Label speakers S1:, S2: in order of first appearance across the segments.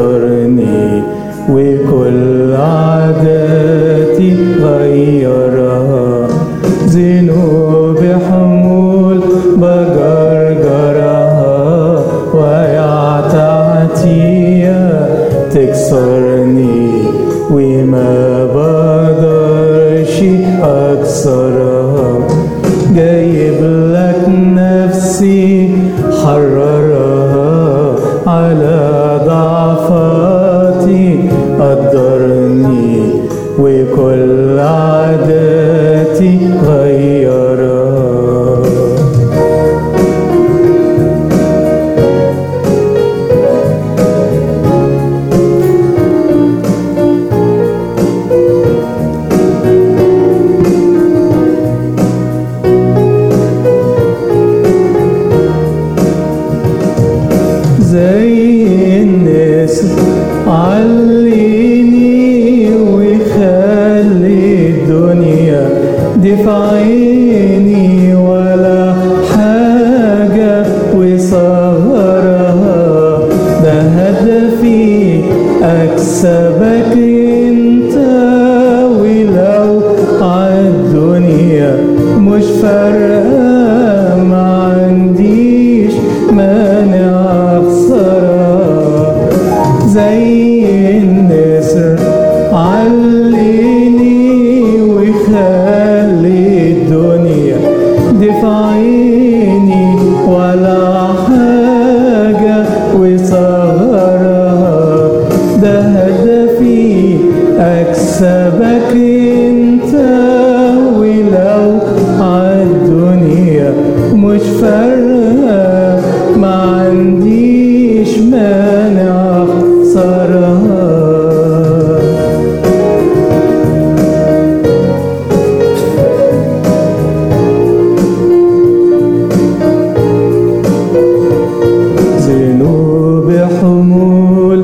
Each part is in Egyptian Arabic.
S1: قدرني وكل عاداتي غيرها ذنوبي حمول بجرجرها ويعتعتيا تكسرني وما بقدرش أكسرها جايب لك نفسي حررها على ضعفاتي قدرني وكل عاداتي غيرها زي الناس عليني وخلي الدنيا دي في عيني ولا حاجة وصغرها ده هدفي أكسبك انت ولو عالدنيا مش فارقة ما عنديش مانع أخسرها زي النسر عليني وخلي الدنيا دي في عيني ولا حاجة وصغرها ده هدفي أكسبك انت ولو عالدنيا مش فارقة ما عنديش مانع أخسرها ذنوب حمول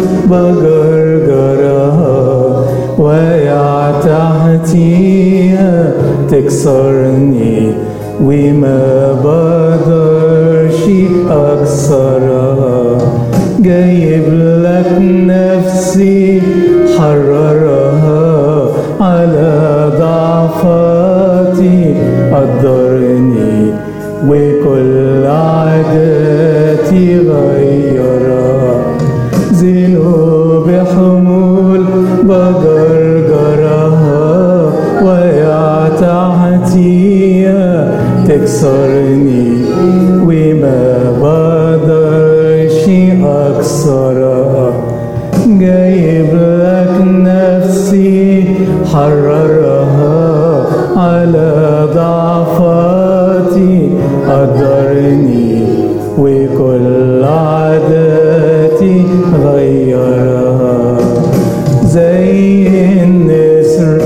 S1: بجرجرها ويع تحتيها تكسرني وما بقدرش أكسرها جايب لك نفسي حررها على ضعفاتي قدرني وكل عاداتي غيرها ذنوب حمول بجرجرها ويع تحتيا تكسرني وما بقدرش أكسرها جايب لك نفسي حررها على ضعفاتي قدرني وكل عاداتي غيرها زي النسر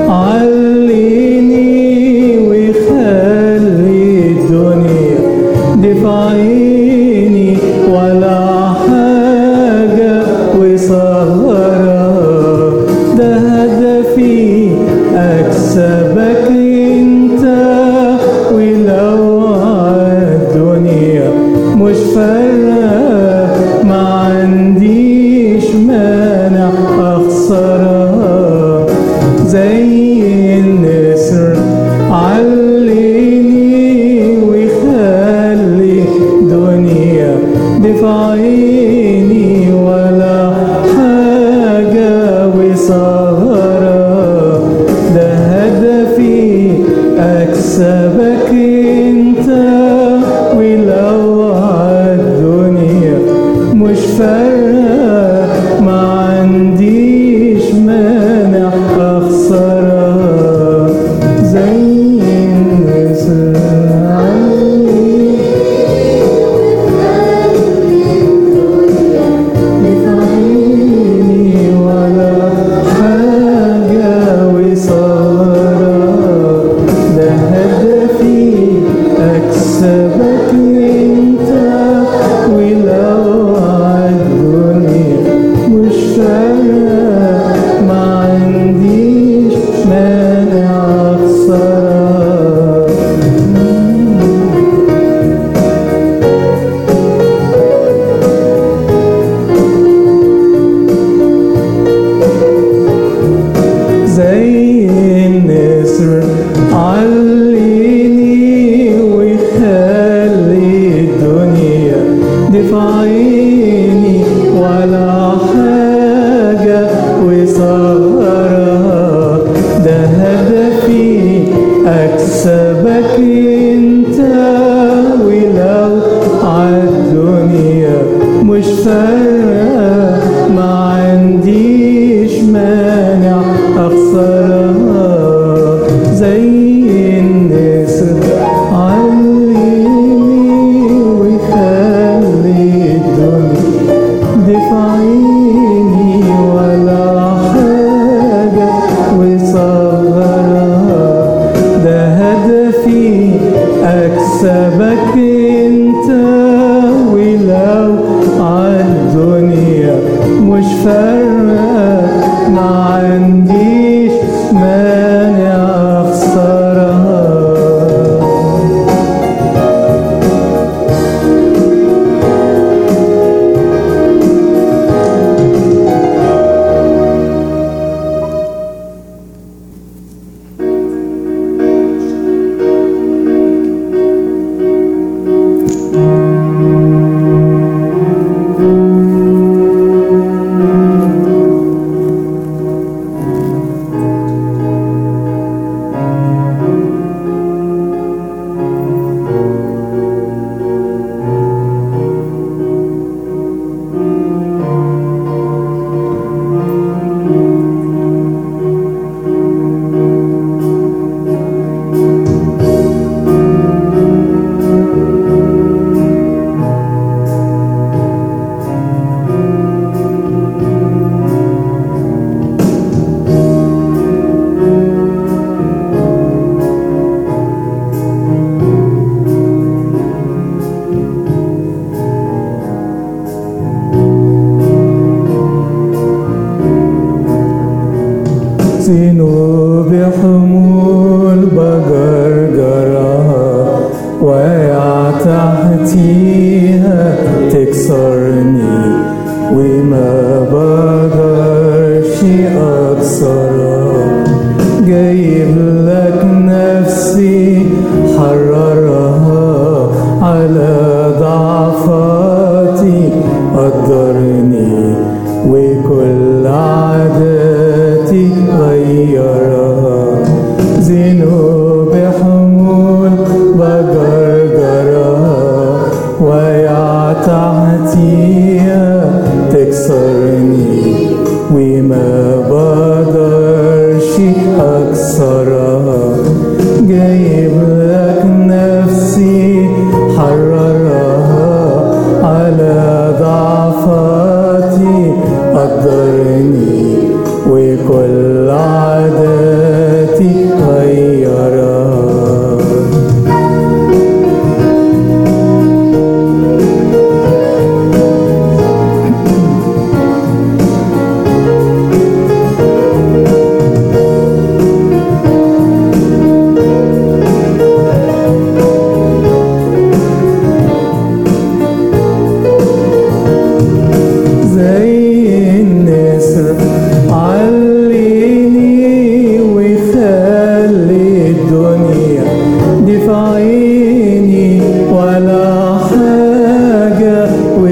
S1: عليني وخلي الدنيا دي في عيني ولا حاجة وصغرها ده هدفي أكسبك انت ولو الدنيا مش فارقة ما عنديش مانع أخسرها زي النسر عليني وخلي دنيا دي في عيني ولا حاجة فرق ما عنديش مانع اخسرها ذنوب حمول بجرجرها وقع تحتيها تكسرني وما بقدرش اكسرها جايب لك نفسي حررها على ضعفاتي قدرني وكل عاداتي غيرها ذنوب حمول بجرجرها ويا تحتيها تكسرني وما بقدرش اكسرها جايب لك نفسي حررها على ضعفاتي قدرني وكل عاداتي غيرها زي النسر عليني وخلي الدنيا دي في عيني ولا حاجة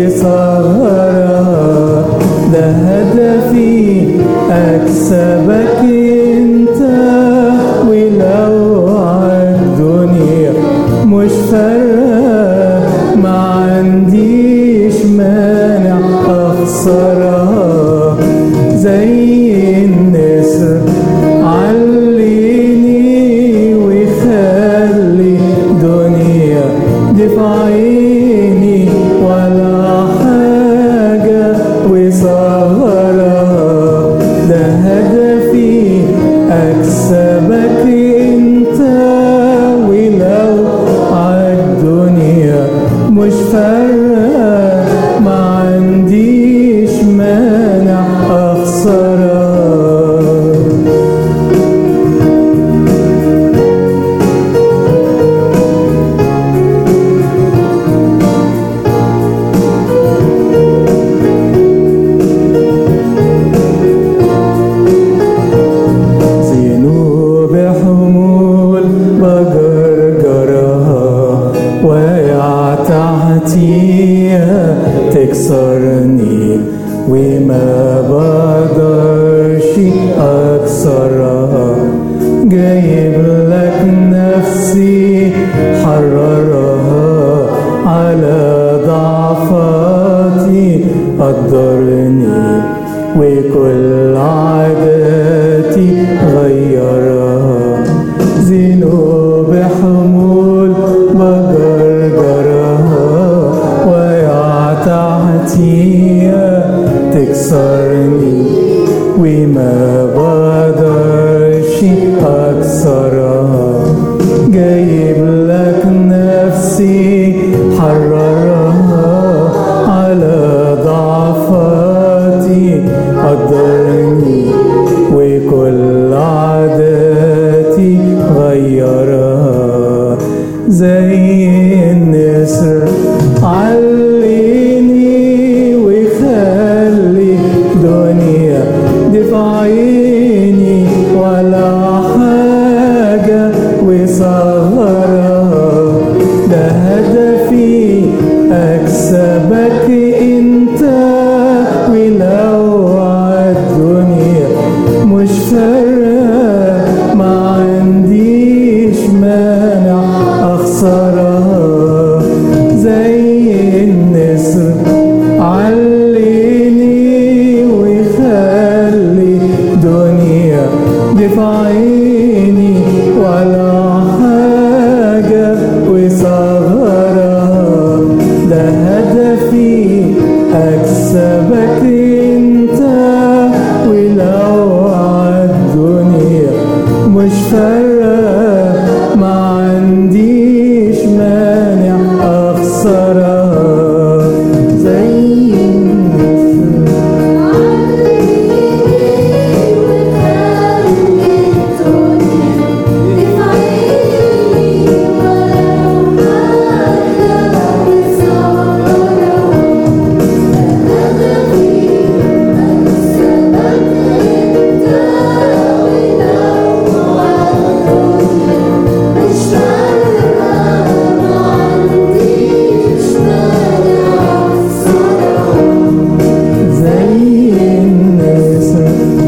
S1: وصغرها ده هدفي أكسبك انت ولو عالدنيا مش فارقة ما عنديش مانع أخسرها زي النسر عليني وخلي دنيا دي في عيني ولا حاجة وصغرها ده هدفي أكسبك انت ولو عالدنيا مش فارقة ما عنديش مانع أخسرها ذنوب حمول بجرجرها وقع تحتيها تكسرني وما بقدرش اكسرها جايب لك نفسي حررها على ضعفاتي قدرني وكل عاداتي غيرها ذنوب حمول بجرجرها ويا تحتيها تكسرني وما بقدرش اكسرها جايب لك نفسي حررها على ضعفاتي حضرني وكل عاداتي غيرها زي النسر عليني وخلي دنيا دفعيني ولا حاجة وصغرها ده هدفي أكسبك أنت ولو عالدنيا مش فارقة ما عنديش مانع أخسرها زي النسر عليني وخلي دنيا دفعيني ولا حاجة وصغرها ده هدفي أكسبك أنت ولو عالدنيا مش فارقة ما عنديش مانع أخسرها زي النسر زي النسر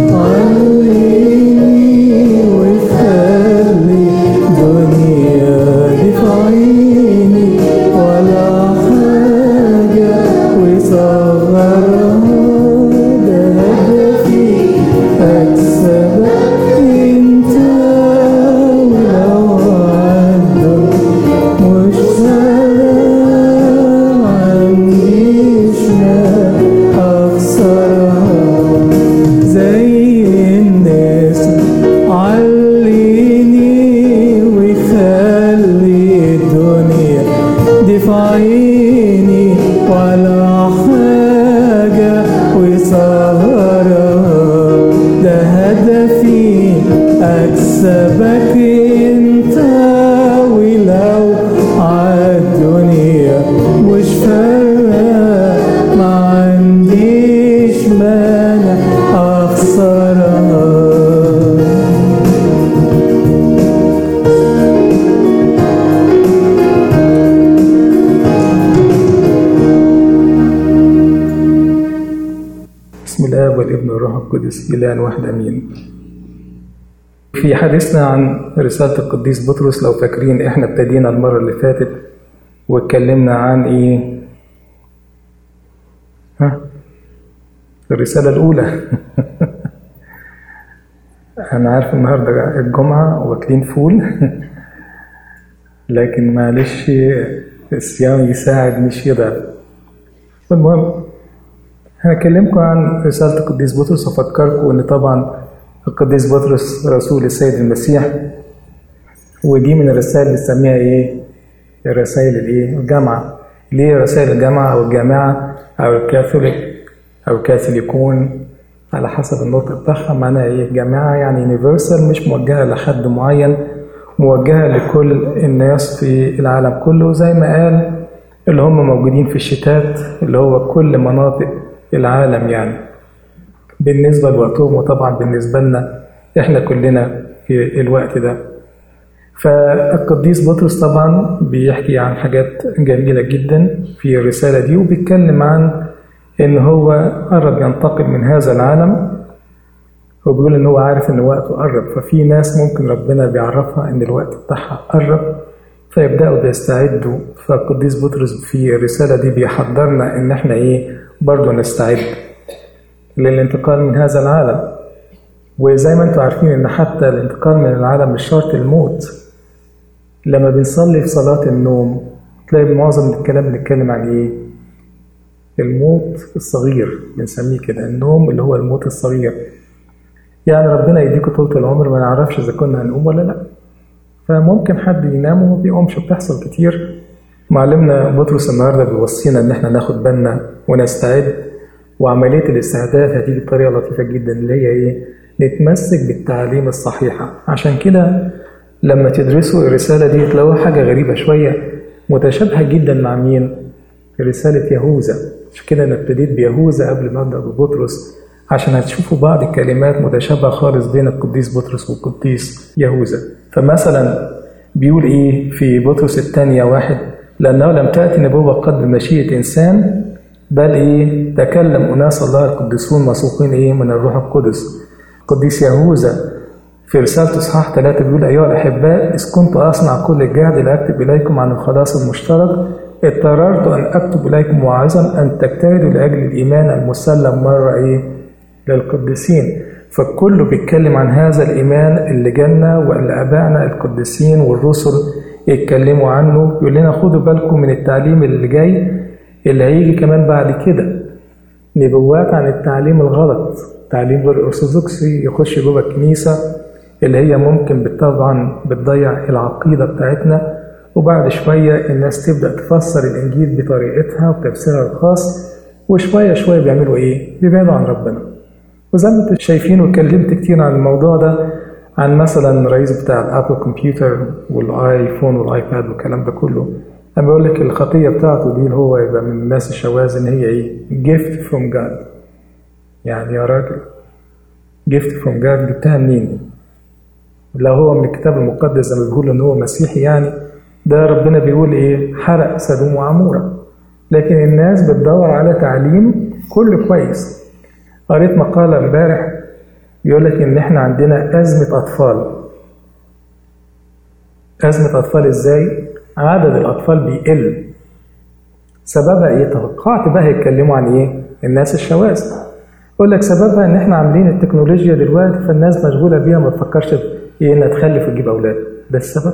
S1: عليني وخلي دنيا دفعيني ولا حاجة وصغرها ده هدفي أكسبك أنت ولو عندك مش فارقة عنديش ما أخسرها زي الناس عليني وخلي الدنيا دفعيني ولا حاجة وصغرها ده هدفي أكسبك أنت ولو عالدنيا مش فارقة ما عنديش مانع أخسرها بسم الله والابن والروح القدس إله واحد أمين في حديثنا عن رسالة القديس بطرس لو فاكرين احنا ابتدينا المرة اللي فاتت واتكلمنا عن ايه ها الرسالة الأولى أنا عارف النهاردة الجمعة واكلين فول لكن معلش الصيام يساعد مش يضعف المهم هكلمكم عن رسالة القديس بطرس وأفكركم إن طبعا القديس بطرس رسول السيد المسيح ودي من الرسائل اللي بنسميها إيه؟ الرسائل الإيه؟ الجامعة ليه رسائل الجامعة أو الجامعة أو الكاثوليك أو الكاثوليكون على حسب النطق بتاعها معناها إيه؟ جامعة يعني يونيفرسال مش موجهة لحد معين موجهة لكل الناس في العالم كله زي ما قال اللي هم موجودين في الشتات اللي هو كل مناطق العالم يعني بالنسبة لوقتهم وطبعا بالنسبة لنا احنا كلنا في الوقت ده فالقديس بطرس طبعا بيحكي عن حاجات جميلة جدا في الرسالة دي وبيتكلم عن ان هو قرب ينتقل من هذا العالم هو بيقول ان هو عارف ان وقته قرب ففي ناس ممكن ربنا بيعرفها ان الوقت بتاعها قرب فيبداوا بيستعدوا فالقديس بطرس في الرساله دي بيحضرنا ان احنا ايه برضه نستعد للانتقال من هذا العالم وزي ما انتم عارفين ان حتى الانتقال من العالم مش شرط الموت لما بنصلي في صلاة النوم تلاقي معظم الكلام بنتكلم عن ايه الموت الصغير بنسميه كده النوم اللي هو الموت الصغير يعني ربنا يديكوا طولة العمر ما نعرفش إذا كنا هنقوم ولا لأ فممكن حد ينام وما بيقومش بتحصل كتير معلمنا بطرس النهارده بيوصينا إن إحنا ناخد بالنا ونستعد وعملية الاستهداف هتيجي بطريقة لطيفة جدا اللي هي إيه؟ نتمسك بالتعليم الصحيحة عشان كده لما تدرسوا الرسالة دي تلاقوها حاجة غريبة شوية متشابهة جدا مع مين؟ رسالة يهوذا عشان كده أنا ابتديت بيهوذا قبل ما أبدأ ببطرس عشان هتشوفوا بعض الكلمات متشابهة خالص بين القديس بطرس والقديس يهوذا فمثلا بيقول إيه في بطرس الثانية واحد لأنه لم تأتي نبوة قد بمشيئة إنسان بل إيه تكلم أناس الله القديسون مسوقين إيه من الروح القدس قديس يهوذا في رسالة إصحاح ثلاثة بيقول أيها الأحباء إذ كنت أصنع كل الجهد لأكتب إليكم عن الخلاص المشترك اضطررت أن أكتب إليكم واعظا أن تجتهدوا لأجل الإيمان المسلم مرة إيه للقديسين فكله بيتكلم عن هذا الإيمان اللي جالنا واللي أبائنا القديسين والرسل يتكلموا عنه يقول لنا خدوا بالكم من التعليم اللي جاي اللي هيجي كمان بعد كده نبوات عن التعليم الغلط تعليم غير أرثوذكسي يخش جوه الكنيسة اللي هي ممكن طبعا بتضيع العقيدة بتاعتنا وبعد شوية الناس تبدأ تفسر الإنجيل بطريقتها وتفسيرها الخاص وشوية شوية بيعملوا إيه؟ بيبعدوا عن ربنا وزي ما انتم شايفين واتكلمت كتير عن الموضوع ده عن مثلا الرئيس بتاع الابل كمبيوتر والايفون والايباد والكلام ده كله انا بقول لك الخطيه بتاعته دي اللي هو يبقى من الناس الشواذ ان هي ايه؟ جيفت فروم جاد يعني يا راجل جيفت فروم جاد جبتها منين؟ لو هو من الكتاب المقدس زي ما بيقول ان هو مسيحي يعني ده ربنا بيقول ايه؟ حرق سدوم وعموره لكن الناس بتدور على تعليم كله كويس قريت مقالة امبارح بيقول لك إن إحنا عندنا أزمة أطفال. أزمة أطفال إزاي؟ عدد الأطفال بيقل. سببها إيه؟ توقعت بقى هيتكلموا عن إيه؟ الناس الشواذ. يقول لك سببها إن إحنا عاملين التكنولوجيا دلوقتي فالناس مشغولة بيها ما تفكرش إيه إنها تخلف وتجيب أولاد. ده السبب؟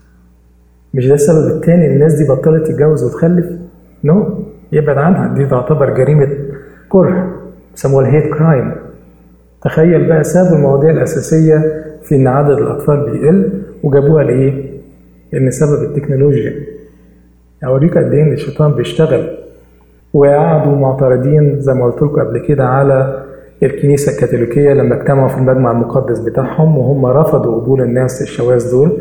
S1: مش ده السبب التاني الناس دي بطلت تتجوز وتخلف؟ نو no. يبعد عنها دي تعتبر جريمة كره سموها الهيت كرايم تخيل بقى سابوا المواضيع الأساسية في إن عدد الأطفال بيقل وجابوها لإيه؟ إن سبب التكنولوجيا أوريك قد إيه إن الشيطان بيشتغل وقعدوا معترضين زي ما قلت لكم قبل كده على الكنيسة الكاثوليكية لما اجتمعوا في المجمع المقدس بتاعهم وهم رفضوا قبول الناس الشواذ دول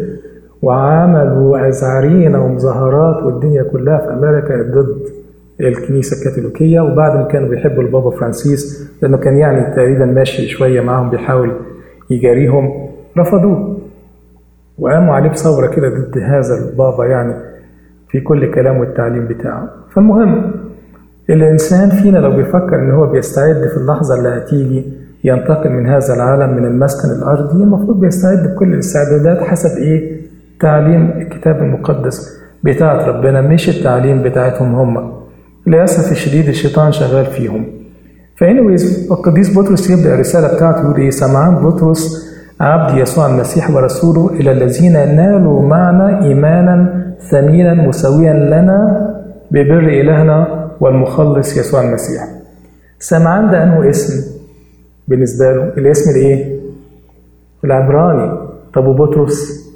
S1: وعملوا أزعرين ومظاهرات والدنيا كلها في أمريكا ضد الكنيسة الكاثوليكية وبعد ما كانوا بيحبوا البابا فرانسيس لأنه كان يعني تقريبا ماشي شوية معاهم بيحاول يجاريهم رفضوه وقاموا عليه بثورة كده ضد هذا البابا يعني في كل كلامه والتعليم بتاعه فالمهم الإنسان فينا لو بيفكر إن هو بيستعد في اللحظة اللي هتيجي ينتقل من هذا العالم من المسكن الأرضي المفروض بيستعد بكل الاستعدادات حسب إيه تعليم الكتاب المقدس بتاعت ربنا مش التعليم بتاعتهم هم للأسف الشديد الشيطان شغال فيهم فانيويز القديس بطرس يبدأ الرسالة بتاعته يقول إيه سمعان بطرس عبد يسوع المسيح ورسوله إلى الذين نالوا معنا إيمانا ثمينا مساويا لنا ببر إلهنا والمخلص يسوع المسيح سمعان ده أنه اسم بالنسبة له الاسم الإيه؟ العبراني طب وبطرس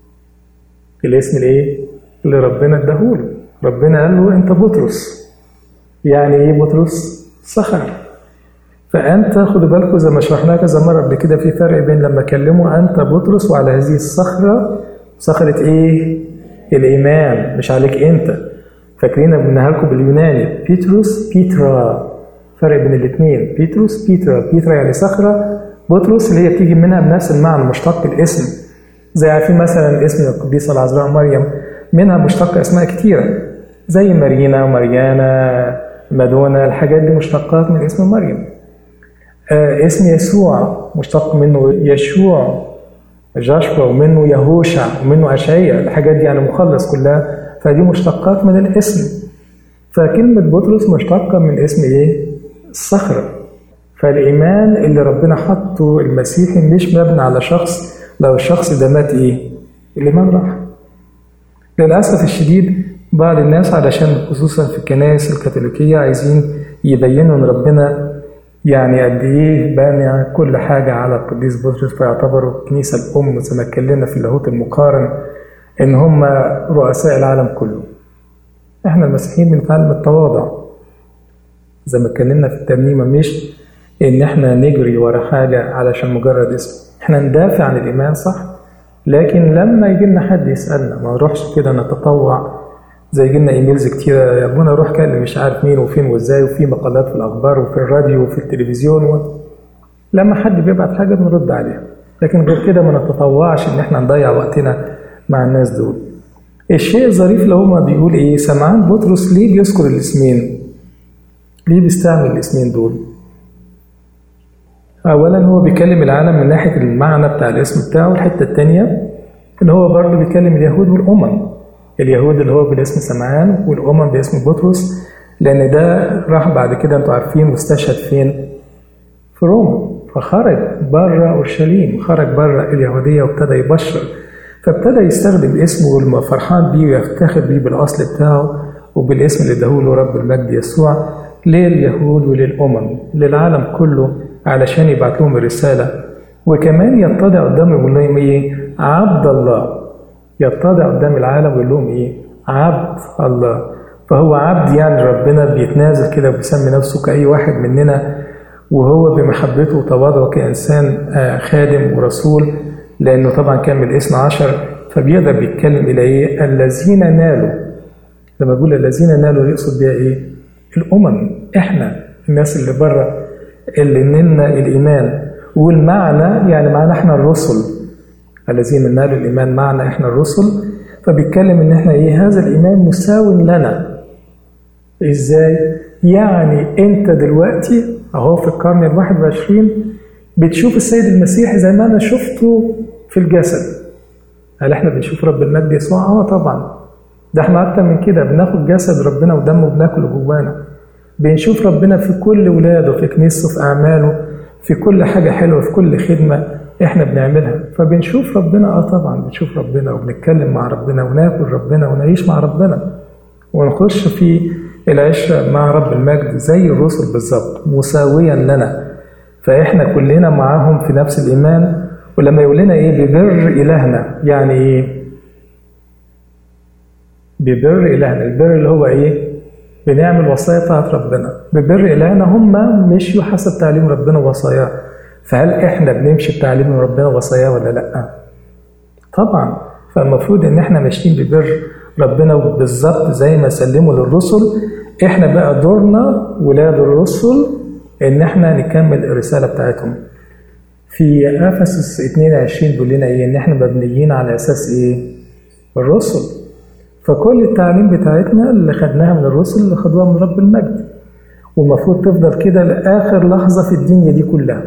S1: الاسم الإيه؟ اللي ربنا اداهوله ربنا قال له أنت بطرس يعني ايه بطرس؟ صخر فانت خدوا بالكم زي ما شرحناها كذا مره قبل كده في فرق بين لما كلموا انت بطرس وعلى هذه الصخره صخره ايه؟ الايمان مش عليك انت فاكرين قلناها لكم باليوناني بيتروس بيترا فرق بين الاثنين بيتروس بيترا بيترا يعني صخره بطرس اللي هي بتيجي منها بنفس المعنى مشتق الاسم زي عارفين مثلا اسم القديسه العذراء مريم منها مشتق اسماء كتيره زي مارينا وماريانا مادونا الحاجات دي مشتقات من اسم مريم آه اسم يسوع مشتق منه يشوع جاشوا ومنه يهوشع ومنه أشعية الحاجات دي يعني مخلص كلها فدي مشتقات من الاسم فكلمة بطرس مشتقة من اسم ايه؟ الصخرة فالإيمان اللي ربنا حطه المسيحي مش مبني على شخص لو الشخص ده مات ايه؟ الإيمان راح للأسف الشديد بعض الناس علشان خصوصا في الكنائس الكاثوليكية عايزين يبينوا ان ربنا يعني قد ايه باني كل حاجة على القديس بطرس فيعتبروا الكنيسة الأم زي ما اتكلمنا في اللاهوت المقارن إن هم رؤساء العالم كله. إحنا المسيحيين بنتعلم التواضع. زي ما اتكلمنا في الترنيمة مش إن إحنا نجري ورا حاجة علشان مجرد اسم إحنا ندافع عن الإيمان صح لكن لما يجي لنا حد يسألنا ما نروحش كده نتطوع زي يجي لنا ايميلز كتير يا ابونا روح كلم مش عارف مين وفين وازاي وفي مقالات في الاخبار وفي الراديو وفي التلفزيون و... لما حد بيبعت حاجه بنرد عليها لكن غير كده ما نتطوعش ان احنا نضيع وقتنا مع الناس دول الشيء الظريف اللي هما بيقول ايه سمعان بطرس ليه بيذكر الاسمين ليه بيستعمل الاسمين دول اولا هو بيكلم العالم من ناحيه المعنى بتاع الاسم بتاعه الحته الثانيه ان هو برضه بيكلم اليهود والامم اليهود اللي هو بالاسم سمعان والامم باسم بطرس لان ده راح بعد كده انتوا عارفين واستشهد فين في روما فخرج بره اورشليم خرج بره اليهوديه وابتدى يبشر فابتدى يستخدم اسمه والفرحان بيه ويفتخر بيه بالاصل بتاعه وبالاسم اللي اداهوله رب المجد يسوع لليهود وللامم للعالم كله علشان يبعت لهم الرساله وكمان يتضع قدامهم يقول لهم ايه عبد الله يتضع قدام العالم ويقول لهم ايه عبد الله فهو عبد يعني ربنا بيتنازل كده وبيسمي نفسه كأي واحد مننا وهو بمحبته وتواضعه كإنسان خادم ورسول لأنه طبعا كان من الاثنى عشر فبيقدر بيتكلم إلى إيه الذين نالوا لما بقول الذين نالوا يقصد بيها إيه الأمم إحنا الناس اللي بره اللي نلنا الإيمان والمعنى يعني معنى إحنا الرسل الذين نالوا الإيمان معنا إحنا الرسل فبيتكلم إن إحنا إيه هذا الإيمان مساو لنا إزاي؟ يعني أنت دلوقتي أهو في القرن الواحد وعشرين بتشوف السيد المسيح زي ما أنا شفته في الجسد هل إحنا بنشوف رب المجد يسوع؟ آه طبعا ده إحنا أكتر من كده بناخد جسد ربنا ودمه بناكله جوانا بنشوف ربنا في كل ولاده في كنيسته في أعماله في كل حاجة حلوة في كل خدمة احنا بنعملها فبنشوف ربنا اه طبعا بنشوف ربنا وبنتكلم مع ربنا وناكل ربنا ونعيش مع ربنا ونخش في العشرة مع رب المجد زي الرسل بالظبط مساويا لنا فاحنا كلنا معاهم في نفس الايمان ولما يقول لنا ايه ببر الهنا يعني ايه ببر الهنا البر اللي هو ايه بنعمل وصايا بتاعت ربنا ببر الهنا هم مشيوا حسب تعليم ربنا ووصاياه فهل احنا بنمشي بتعليم ربنا وصاياه ولا لا طبعا فالمفروض ان احنا ماشيين ببر ربنا بالظبط زي ما سلموا للرسل احنا بقى دورنا ولاد الرسل ان احنا نكمل الرساله بتاعتهم في افسس 22 بيقول لنا ايه ان احنا مبنيين على اساس ايه الرسل فكل التعليم بتاعتنا اللي خدناها من الرسل اللي خدوها من رب المجد والمفروض تفضل كده لاخر لحظه في الدنيا دي كلها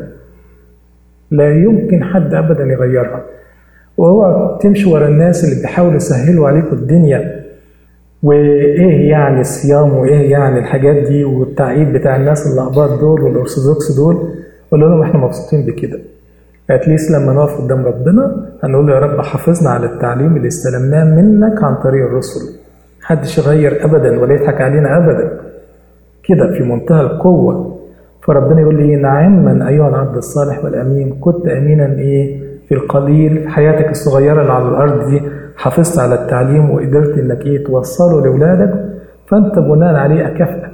S1: لا يمكن حد ابدا يغيرها واوعى تمشي ورا الناس اللي بيحاولوا يسهلوا عليكم الدنيا وايه يعني الصيام وايه يعني الحاجات دي والتعيد بتاع الناس الاقباط دول والارثوذكس دول قول لهم احنا مبسوطين بكده اتليست لما نقف قدام ربنا هنقول له يا رب حافظنا على التعليم اللي استلمناه منك عن طريق الرسل محدش يغير ابدا ولا يضحك علينا ابدا كده في منتهى القوه فربنا يقول لي نعما ايها العبد الصالح والامين كنت امينا ايه في القليل في حياتك الصغيره اللي على الارض دي حافظت على التعليم وقدرت انك ايه توصله لاولادك فانت بناء عليه اكافئك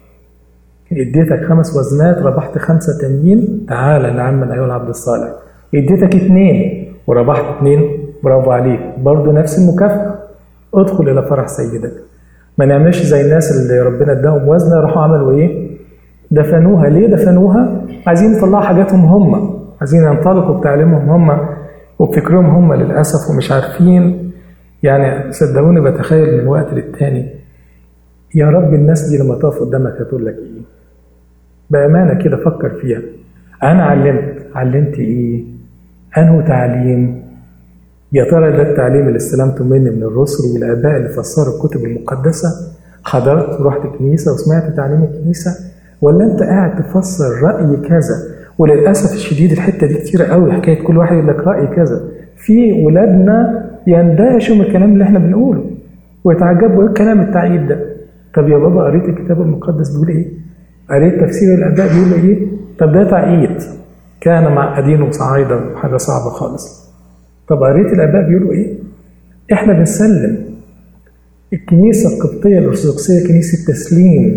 S1: اديتك خمس وزنات ربحت خمسه تانيين تعالى نعما ايها العبد الصالح اديتك اثنين وربحت اثنين برافو عليك برضه نفس المكافاه ادخل الى فرح سيدك ما نعملش زي الناس اللي ربنا اداهم وزنه راحوا عملوا ايه دفنوها ليه دفنوها عايزين يطلعوا حاجاتهم هم عايزين ينطلقوا بتعليمهم هم وبفكرهم هم للاسف ومش عارفين يعني صدقوني بتخيل من وقت للتاني يا رب الناس دي لما تقف قدامك هتقول لك ايه بامانه كده فكر فيها انا علمت علمت ايه انه تعليم يا ترى ده التعليم اللي استلمته مني من الرسل والاباء اللي فسروا الكتب المقدسه حضرت ورحت الكنيسه وسمعت تعليم الكنيسه ولا انت قاعد تفسر راي كذا وللاسف الشديد الحته دي كتيره قوي حكايه كل واحد يقول لك راي كذا في ولادنا يندهشوا من الكلام اللي احنا بنقوله ويتعجبوا ايه الكلام التعيد ده طب يا بابا قريت الكتاب المقدس بيقول ايه قريت تفسير الاباء بيقول ايه طب ده تعيد كان معقدين وصعايده حاجه صعبه خالص طب قريت الاباء بيقولوا ايه احنا بنسلم الكنيسه القبطيه الارثوذكسيه كنيسه تسليم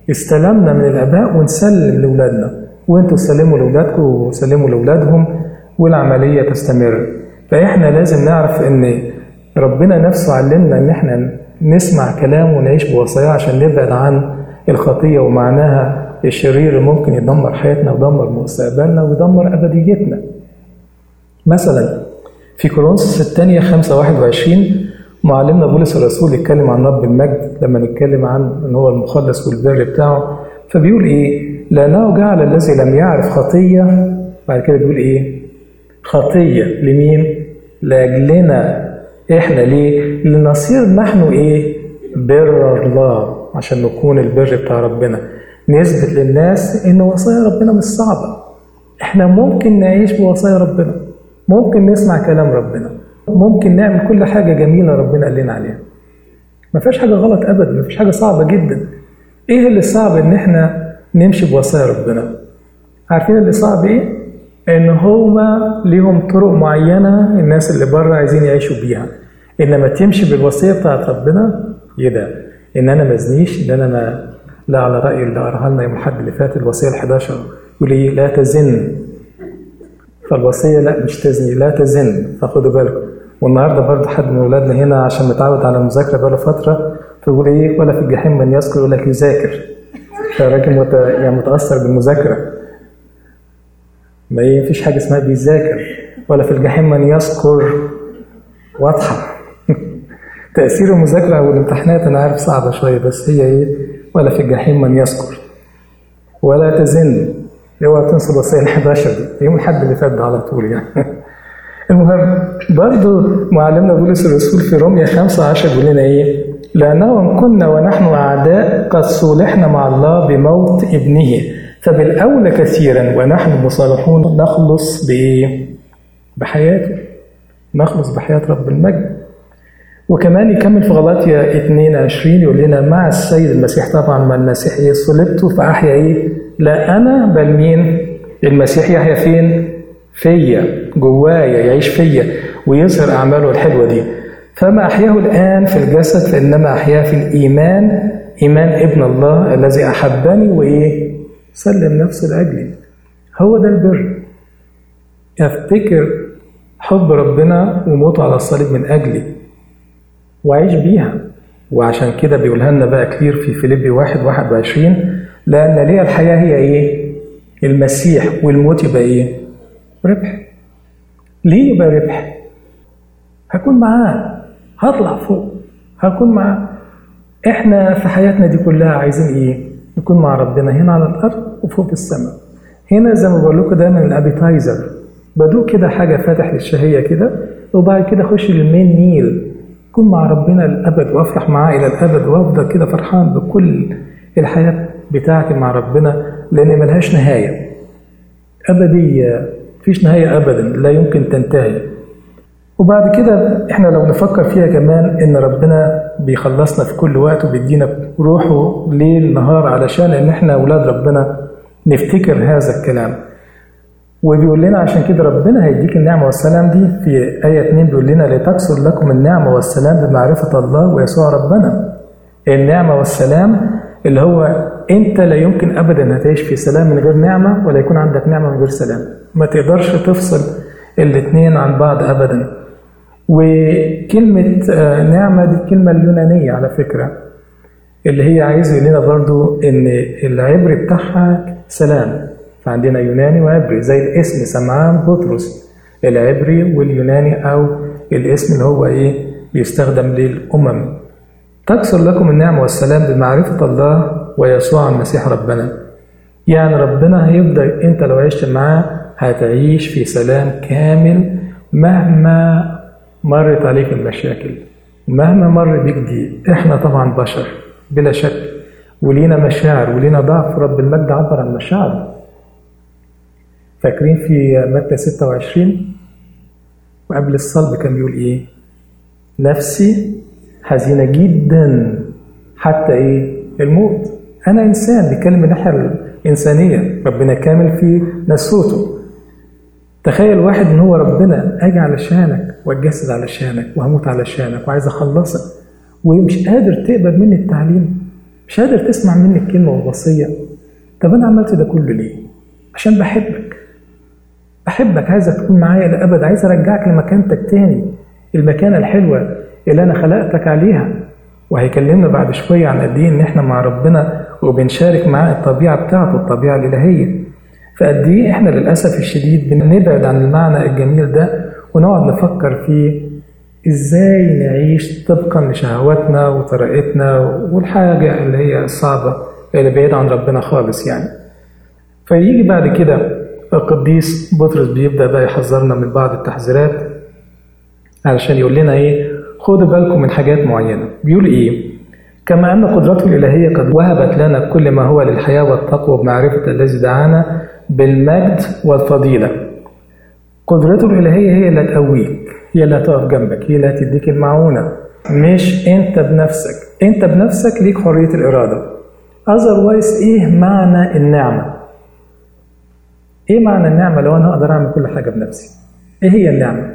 S1: استلمنا من الآباء ونسلم لأولادنا وانتوا سلموا لأولادكم وسلموا لأولادهم والعملية تستمر فإحنا لازم نعرف إن ربنا نفسه علمنا إن إحنا نسمع كلامه ونعيش بوصاياه عشان نبعد عن الخطية ومعناها الشرير اللي ممكن يدمر حياتنا ويدمر مستقبلنا ويدمر أبديتنا مثلا في كورنثوس الثانية 5 21 معلمنا بولس الرسول يتكلم عن رب المجد لما نتكلم عن ان هو المخلص والبر بتاعه فبيقول ايه؟ لانه جعل الذي لم يعرف خطيه بعد كده بيقول ايه؟ خطيه لمين؟ لاجلنا احنا ليه؟ لنصير نحن ايه؟ بر الله عشان نكون البر بتاع ربنا نثبت للناس ان وصايا ربنا مش صعبه احنا ممكن نعيش بوصايا ربنا ممكن نسمع كلام ربنا ممكن نعمل كل حاجة جميلة ربنا قال لنا عليها ما فيش حاجة غلط أبدا ما فيش حاجة صعبة جدا إيه اللي صعب إن إحنا نمشي بوصايا ربنا عارفين اللي صعب إيه؟ إن هما ليهم طرق معينة الناس اللي بره عايزين يعيشوا بيها إنما تمشي بالوصية بتاعت ربنا إيه ده؟ إن أنا ما أزنيش إن أنا ما لا على رأي اللي قراها لنا يوم الأحد اللي فات الوصية ال 11 يقول إيه؟ لا تزن فالوصية لا مش تزني لا تزن فخدوا بالكم والنهارده برضه حد من اولادنا هنا عشان متعود على المذاكره بقاله فتره فيقول ايه ولا في الجحيم من يذكر يقول لك يذاكر فالراجل مت... يعني متاثر بالمذاكره ما ايه مفيش حاجه اسمها بيذاكر ولا في الجحيم من يذكر واضحه تاثير المذاكره او الامتحانات انا عارف صعبه شويه بس هي ايه ولا في الجحيم من يذكر ولا تزن اوعى تنسى الوصيه ال 11 دي يوم الحد اللي فات ده على طول يعني المهم برضه معلمنا بولس الرسول في روميا 15 بيقول لنا ايه؟ لأنه إن كنا ونحن أعداء قد صولحنا مع الله بموت ابنه فبالأولى كثيرا ونحن مصالحون نخلص بإيه؟ بحياته نخلص بحياة رب المجد وكمان يكمل في غلاطيا 22 يقول لنا مع السيد المسيح طبعا ما المسيح ايه صلبت فأحيا ايه؟ لا أنا بل مين؟ المسيح يحيا فين؟ فيا جوايا يعيش فيا ويظهر أعماله الحلوة دي فما أحياه الآن في الجسد فإنما أحياه في الإيمان إيمان ابن الله الذي أحبني وإيه سلم نفسه لأجلي هو ده البر أفتكر حب ربنا وموته على الصليب من أجلي وأعيش بيها وعشان كده بيقولها لنا بقى كتير في فيليبي واحد واحد وعشرين لأن لي الحياة هي إيه؟ المسيح والموت يبقى إيه؟ ربح ليه يبقى ربح هكون معاه هطلع فوق هكون معاه احنا في حياتنا دي كلها عايزين ايه نكون مع ربنا هنا على الارض وفوق في السماء هنا زي ما بقول لكم دايما الابيتايزر بدوق كده حاجه فاتح للشهيه كده وبعد كده اخش للمين ميل اكون مع ربنا للابد وافرح معاه الى الابد وافضل كده فرحان بكل الحياه بتاعتي مع ربنا لان ملهاش نهايه ابديه مفيش نهاية أبدا لا يمكن تنتهي وبعد كده احنا لو نفكر فيها كمان ان ربنا بيخلصنا في كل وقت وبيدينا روحه ليل نهار علشان ان احنا اولاد ربنا نفتكر هذا الكلام وبيقول لنا عشان كده ربنا هيديك النعمة والسلام دي في آية 2 بيقول لنا لتكسر لكم النعمة والسلام بمعرفة الله ويسوع ربنا النعمة والسلام اللي هو انت لا يمكن ابدا هتعيش في سلام من غير نعمة ولا يكون عندك نعمة من غير سلام ما تقدرش تفصل الاثنين عن بعض ابدا وكلمة نعمة دي الكلمة اليونانية على فكرة اللي هي عايز يقول لنا برضو ان العبري بتاعها سلام فعندنا يوناني وعبري زي الاسم سمعان بطرس العبري واليوناني او الاسم اللي هو ايه بيستخدم للامم تكسر لكم النعمة والسلام بمعرفة الله ويسوع المسيح ربنا يعني ربنا هيفضل انت لو عشت معاه هتعيش في سلام كامل مهما مرت عليك المشاكل مهما مر بيك دي احنا طبعا بشر بلا شك ولينا مشاعر ولينا ضعف رب المجد عبر عن مشاعره فاكرين في متى 26 وقبل الصلب كان بيقول ايه نفسي حزينة جدا حتى ايه الموت انا انسان بيتكلم من الناحيه الانسانيه ربنا كامل في نسوته تخيل واحد ان هو ربنا اجي علشانك واتجسد علشانك وهموت علشانك وعايز اخلصك ومش قادر تقبل مني التعليم مش قادر تسمع مني الكلمة والوصية طب أنا عملت ده كله ليه؟ عشان بحبك بحبك عايزك تكون معايا لأبد عايز أرجعك لمكانتك تاني المكانة الحلوة اللي أنا خلقتك عليها وهيكلمنا بعد شوية عن قد إيه إن إحنا مع ربنا وبنشارك معاه الطبيعة بتاعته الطبيعة الإلهية فقد إيه إحنا للأسف الشديد بنبعد عن المعنى الجميل ده ونقعد نفكر فيه إزاي نعيش طبقا لشهواتنا وطريقتنا والحاجة اللي هي الصعبة اللي بعيد عن ربنا خالص يعني فيجي بعد كده القديس بطرس بيبدأ بقى يحذرنا من بعض التحذيرات علشان يقول لنا إيه خدوا بالكم من حاجات معينة بيقول إيه كما أن قدرته الإلهية قد وهبت لنا كل ما هو للحياة والتقوى بمعرفة الذي دعانا بالمجد والفضيلة قدرته الإلهية هي اللي هتقويك هي اللي هتقف جنبك هي اللي هتديك المعونة مش أنت بنفسك أنت بنفسك ليك حرية الإرادة أذروايز إيه معنى النعمة إيه معنى النعمة لو أنا أقدر أعمل كل حاجة بنفسي إيه هي النعمة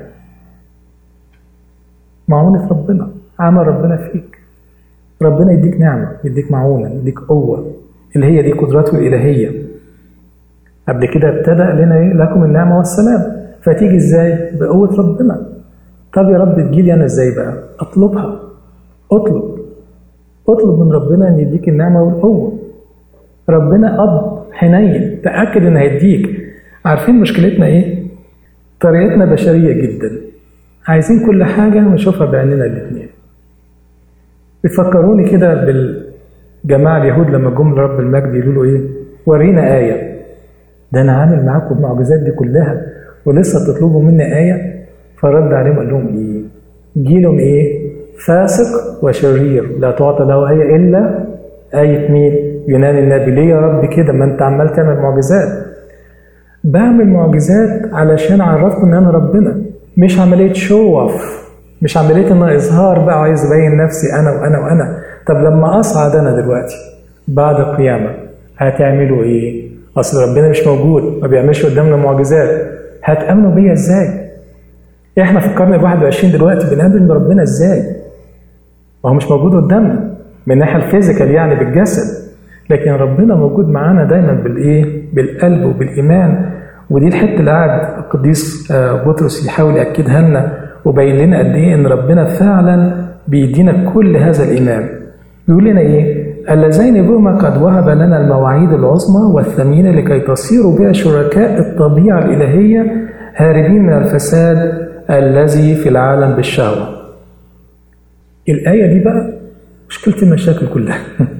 S1: معونة ربنا عمل ربنا فيك ربنا يديك نعمة يديك معونة يديك قوة اللي هي دي قدرته الإلهية قبل كده ابتدأ لنا إيه لكم النعمة والسلام فتيجي إزاي بقوة ربنا طب يا رب تجيلي أنا إزاي بقى أطلبها أطلب اطلب من ربنا أن يديك النعمة والقوة ربنا أب حنين تأكد إن هيديك عارفين مشكلتنا إيه؟ طريقتنا بشرية جدا عايزين كل حاجة نشوفها بعيننا الاتنين بيفكروني كده بالجماعة اليهود لما جم لرب المجد يقولوا له إيه؟ ورينا آية ده أنا عامل معاكم المعجزات دي كلها ولسه تطلبوا مني آية فرد عليهم قال لهم إيه؟ جيلهم إيه؟ فاسق وشرير لا تعطى له آية إلا آية مين؟ يونان النبي ليه يا رب كده ما أنت عمال تعمل معجزات بعمل معجزات علشان أعرفكم إن أنا ربنا مش عملية شو اوف مش عملية إن إظهار بقى عايز أبين نفسي أنا وأنا وأنا طب لما أصعد أنا دلوقتي بعد القيامة هتعملوا إيه؟ أصل ربنا مش موجود ما بيعملش قدامنا معجزات هتأمنوا بيا إزاي؟ إحنا في القرن ال 21 دلوقتي بنقابل ربنا إزاي؟ ما هو مش موجود قدامنا من الناحية الفيزيكال يعني بالجسد لكن ربنا موجود معانا دايما بالايه؟ بالقلب وبالايمان ودي الحته اللي قاعد القديس بطرس يحاول ياكدها لنا وبين لنا قد ايه ان ربنا فعلا بيدينا كل هذا الايمان. بيقول لنا ايه؟ اللذين بهما قد وهب لنا المواعيد العظمى والثمينه لكي تصيروا بها شركاء الطبيعه الالهيه هاربين من الفساد الذي في العالم بالشهوه. الايه دي بقى مشكله المشاكل كلها.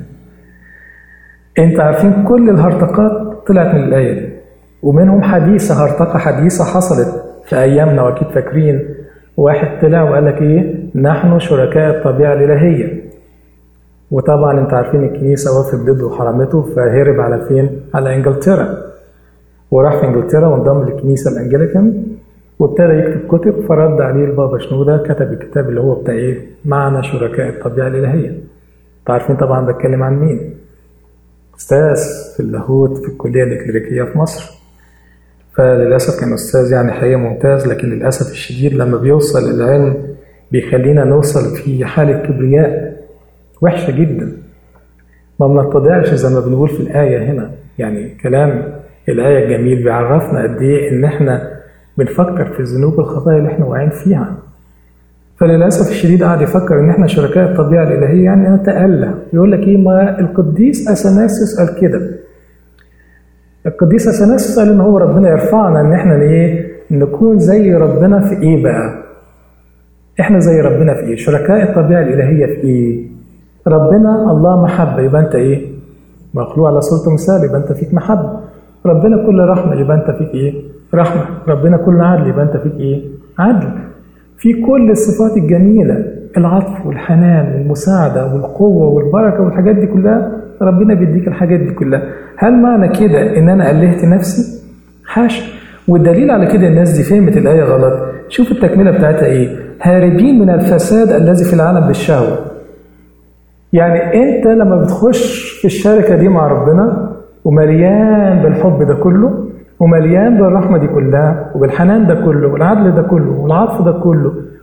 S1: انت عارفين كل الهرطقات طلعت من الآية دي ومنهم حديثة هرطقة حديثة حصلت في أيامنا وأكيد فاكرين واحد طلع وقال لك إيه نحن شركاء الطبيعة الإلهية وطبعا انت عارفين الكنيسة وقفت ضده وحرمته فهرب على فين؟ على إنجلترا وراح في إنجلترا وانضم للكنيسة الأنجليكان وابتدى يكتب كتب فرد عليه البابا شنودة كتب الكتاب اللي هو بتاع إيه؟ معنى شركاء الطبيعة الإلهية. انتوا عارفين طبعا بتكلم عن مين؟ أستاذ في اللاهوت في الكلية الإكليريكية في مصر فللأسف كان أستاذ يعني حقيقة ممتاز لكن للأسف الشديد لما بيوصل العلم بيخلينا نوصل في حالة كبرياء وحشة جدا ما بنتضعش زي ما بنقول في الآية هنا يعني كلام الآية الجميل بيعرفنا قد إيه إن إحنا بنفكر في الذنوب والخطايا اللي إحنا واقعين فيها فللاسف الشديد قاعد يفكر ان احنا شركاء الطبيعه الالهيه يعني نتأله يقول لك ايه ما القديس اثناسيوس قال كده القديس اثناسيوس قال ان هو ربنا يرفعنا ان احنا ايه نكون زي ربنا في ايه بقى احنا زي ربنا في ايه شركاء الطبيعه الالهيه في ايه ربنا الله محبه يبقى انت ايه مخلوق على صورته مثال يبقى انت فيك محبه ربنا كل رحمه يبقى انت فيك ايه رحمه ربنا كل عدل يبقى انت فيك ايه عدل في كل الصفات الجميلة العطف والحنان والمساعدة والقوة والبركة والحاجات دي كلها ربنا بيديك الحاجات دي كلها هل معنى كده ان انا ألهت نفسي حاشا والدليل على كده الناس دي فهمت الآية غلط شوف التكملة بتاعتها ايه هاربين من الفساد الذي في العالم بالشهوة يعني انت لما بتخش في الشركة دي مع ربنا ومليان بالحب ده كله ومليان بالرحمة دي كلها وبالحنان ده كله والعدل ده كله والعطف ده كله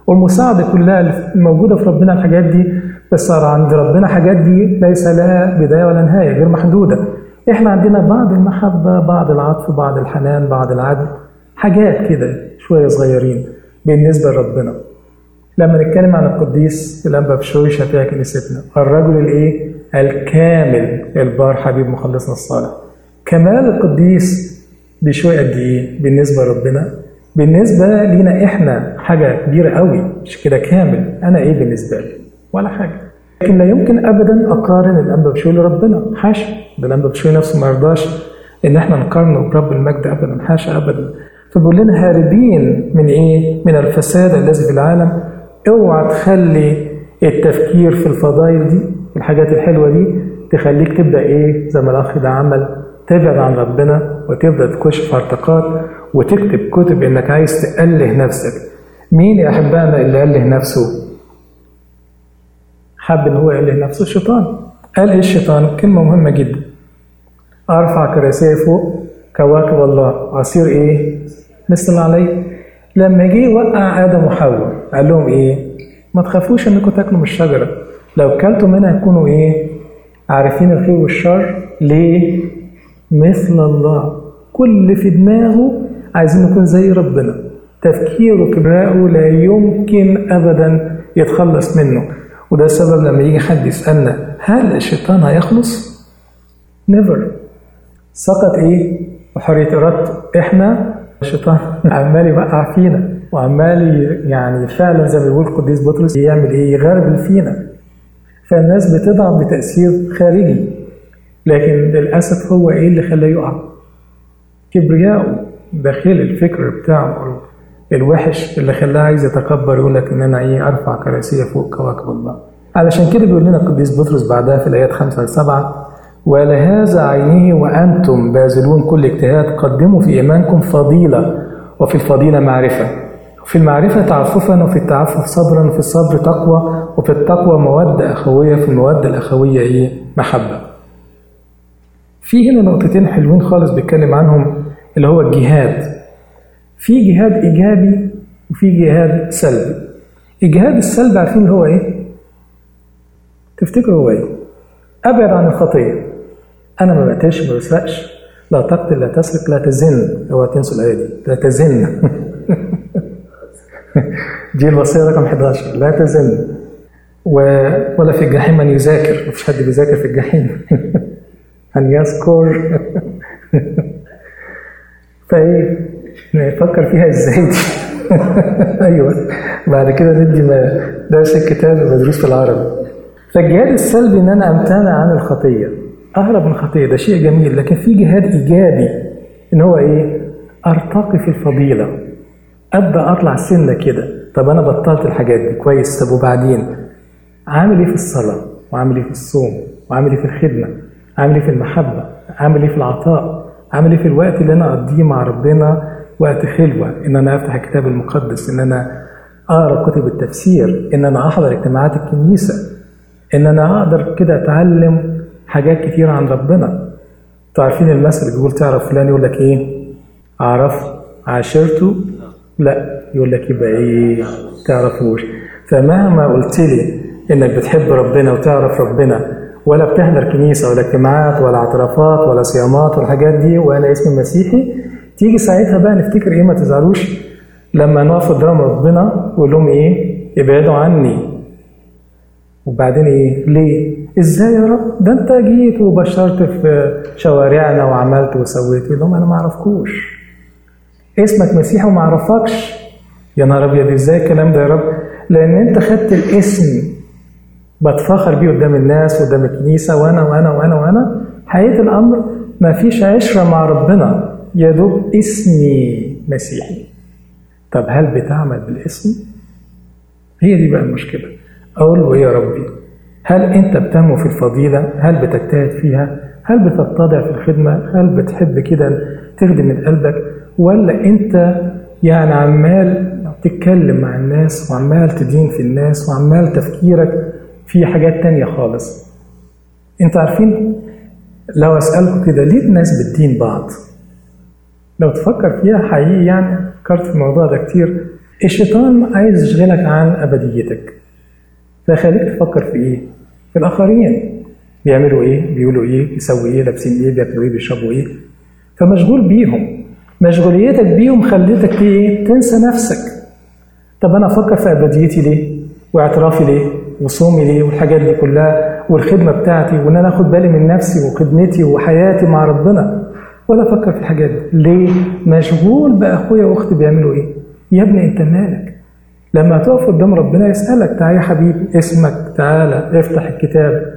S1: والمساعدة كلها الموجودة في ربنا الحاجات دي بس صار عند ربنا حاجات دي ليس لها بداية ولا نهاية غير محدودة احنا عندنا بعض المحبة بعض العطف بعض الحنان بعض العدل حاجات كده شوية صغيرين بالنسبة لربنا لما نتكلم عن القديس الأنبا بشوي شفيع كنيستنا الرجل الإيه؟ الكامل البار حبيب مخلصنا الصالح كمال القديس بشوي قد إيه بالنسبة لربنا بالنسبة لينا إحنا حاجة كبيرة قوي مش كده كامل أنا إيه بالنسبة لي ولا حاجة لكن لا يمكن أبدا أقارن الأنبا بشوي لربنا حاشا ده الأنبا بشوي نفسه ما يرضاش إن إحنا نقارنه برب المجد أبدا حاشا أبدا فبيقول لنا هاربين من إيه؟ من الفساد الذي في العالم اوعى تخلي التفكير في الفضائل دي الحاجات الحلوة دي تخليك تبدأ إيه زي ما الأخ ده عمل تبعد عن ربنا وتبدأ تكشف ارتقاط وتكتب كتب إنك عايز تأله نفسك مين يا أحبائنا اللي أله نفسه؟ حب إن هو يأله نفسه الشيطان قال إيه الشيطان؟ كلمة مهمة جدا أرفع كراسي فوق كواكب الله أصير إيه؟ مثل علي لما جه يوقع آدم وحواء قال لهم إيه؟ ما تخافوش إنكم تاكلوا من الشجرة لو كلتوا منها تكونوا إيه؟ عارفين الخير والشر ليه؟ مثل الله كل في دماغه عايزين نكون زي ربنا تفكيره وكبرائه لا يمكن أبدا يتخلص منه وده السبب لما يجي حد يسألنا هل الشيطان هيخلص؟ نيفر سقط ايه؟ وحرية إرادته احنا الشيطان عمال يوقع فينا وعمال يعني فعلا زي ما بيقول القديس بطرس يعمل ايه؟ يغربل فينا فالناس بتضعف بتأثير خارجي لكن للأسف هو ايه اللي خلاه يقع؟ كبرياءه داخل الفكر بتاعه الوحش اللي خلاه عايز يتكبر يقول لك ان انا ايه ارفع كراسيه فوق كواكب الله. علشان كده بيقول لنا القديس بطرس بعدها في الايات 5 ل 7 ولهذا عينه وانتم باذلون كل اجتهاد قدموا في ايمانكم فضيله وفي الفضيله معرفه وفي المعرفة تعففا وفي التعفف صبرا وفي الصبر تقوى وفي التقوى مودة أخوية في المودة الأخوية إيه؟ محبة. في هنا نقطتين حلوين خالص بيتكلم عنهم اللي هو الجهاد. في جهاد إيجابي وفي جهاد سلبي. الجهاد السلبي عارفين اللي هو إيه؟ تفتكروا هو إيه؟ أبعد عن الخطية. أنا ما بقتلش ما بسرقش لا تقتل لا تسرق لا تزن اوعى تنسوا الآية دي لا تزن دي الوصية رقم 11 لا تزن و... ولا في الجحيم من يذاكر مفيش حد بيذاكر في الجحيم أن يذكر فإيه نفكر فيها إزاي دي أيوه بعد كده ندي درس الكتاب مدروس في العربي فالجهاد السلبي إن أنا أمتنع عن الخطية أهرب من الخطية ده شيء جميل لكن في جهاد إيجابي إن هو إيه أرتقي في الفضيلة ابدا اطلع سنه كده طب انا بطلت الحاجات دي كويس طب وبعدين عامل ايه في الصلاه وعامل ايه في الصوم وعامل ايه في الخدمه عامل ايه في المحبه عامل ايه في العطاء عامل ايه في الوقت اللي انا اقضيه مع ربنا وقت خلوه ان انا افتح الكتاب المقدس ان انا اقرا كتب التفسير ان انا احضر اجتماعات الكنيسه ان انا اقدر كده اتعلم حاجات كتير عن ربنا انتوا عارفين المثل اللي بيقول تعرف فلان يقول لك ايه اعرف عاشرته لا يقول لك يبقى ايه تعرفوش فمهما قلت لي انك بتحب ربنا وتعرف ربنا ولا بتحضر كنيسه ولا اجتماعات ولا اعترافات ولا صيامات والحاجات دي وانا اسمي مسيحي تيجي ساعتها بقى نفتكر ايه ما تزعلوش لما نقف قدام ربنا ونقول لهم ايه ابعدوا عني وبعدين ايه ليه ازاي يا رب ده انت جيت وبشرت في شوارعنا وعملت وسويت يقول لهم انا ما اعرفكوش اسمك مسيحي وما اعرفكش يا نهار ابيض ازاي الكلام ده يا رب لان انت خدت الاسم بتفخر بيه قدام الناس وقدام الكنيسه وانا وانا وانا وانا حقيقه الامر ما فيش عشره مع ربنا يا دوب اسمي مسيحي طب هل بتعمل بالاسم هي دي بقى المشكله اقول له ايه يا ربي هل انت بتنمو في الفضيله هل بتجتهد فيها هل بتتضع في الخدمه هل بتحب كده تخدم من قلبك ولا انت يعني عمال تتكلم مع الناس وعمال تدين في الناس وعمال تفكيرك في حاجات تانية خالص انت عارفين لو اسألكم كده ليه الناس بتدين بعض لو تفكر فيها حقيقي يعني فكرت في الموضوع ده كتير الشيطان عايز يشغلك عن ابديتك فيخليك تفكر في ايه في الاخرين بيعملوا ايه بيقولوا ايه بيسووا ايه لابسين ايه بياكلوا ايه بيشربوا ايه فمشغول بيهم مشغوليتك بيهم خلتك ايه تنسى نفسك طب انا افكر في ابديتي ليه واعترافي ليه وصومي ليه والحاجات دي كلها والخدمه بتاعتي وان انا اخد بالي من نفسي وخدمتي وحياتي مع ربنا ولا افكر في الحاجات دي ليه مشغول باخويا واختي بيعملوا ايه يا ابني انت مالك لما تقف قدام ربنا يسالك تعالى يا حبيبي اسمك تعالى افتح الكتاب